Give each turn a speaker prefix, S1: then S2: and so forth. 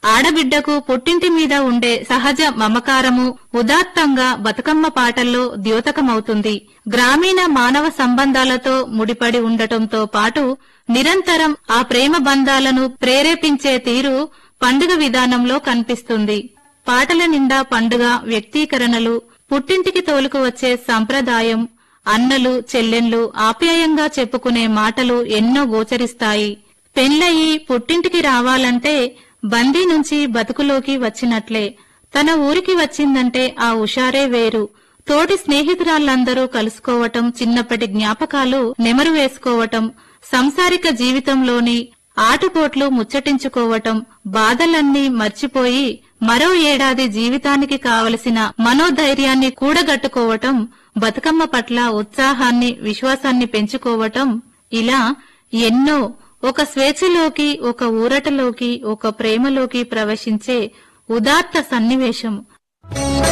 S1: ఆడబిడ్డకు పుట్టింటి మీద ఉండే సహజ మమకారము ఉదాత్తంగా బతుకమ్మ పాటల్లో ద్యోతకమవుతుంది గ్రామీణ మానవ సంబంధాలతో ముడిపడి ఉండటంతో పాటు నిరంతరం ఆ ప్రేమ బంధాలను ప్రేరేపించే తీరు పండుగ విధానంలో కనిపిస్తుంది పాటల నిండా పండుగ వ్యక్తీకరణలు పుట్టింటికి తోలుకు వచ్చే సంప్రదాయం అన్నలు చెల్లెన్లు ఆప్యాయంగా చెప్పుకునే మాటలు ఎన్నో గోచరిస్తాయి పెండ్లయి పుట్టింటికి రావాలంటే బందీ నుంచి బతుకులోకి వచ్చినట్లే తన ఊరికి వచ్చిందంటే ఆ ఉషారే వేరు తోటి స్నేహితురాళ్లందరూ కలుసుకోవటం చిన్నప్పటి జ్ఞాపకాలు నెమరు వేసుకోవటం సంసారిక జీవితంలోని ఆటుపోట్లు ముచ్చటించుకోవటం బాధలన్నీ మర్చిపోయి మరో ఏడాది జీవితానికి కావలసిన మనోధైర్యాన్ని కూడగట్టుకోవటం బతుకమ్మ పట్ల ఉత్సాహాన్ని విశ్వాసాన్ని పెంచుకోవటం ఇలా ఎన్నో ఒక స్వేచ్ఛలోకి ఒక ఊరటలోకి ఒక ప్రేమలోకి ప్రవేశించే ఉదాత్త సన్నివేశం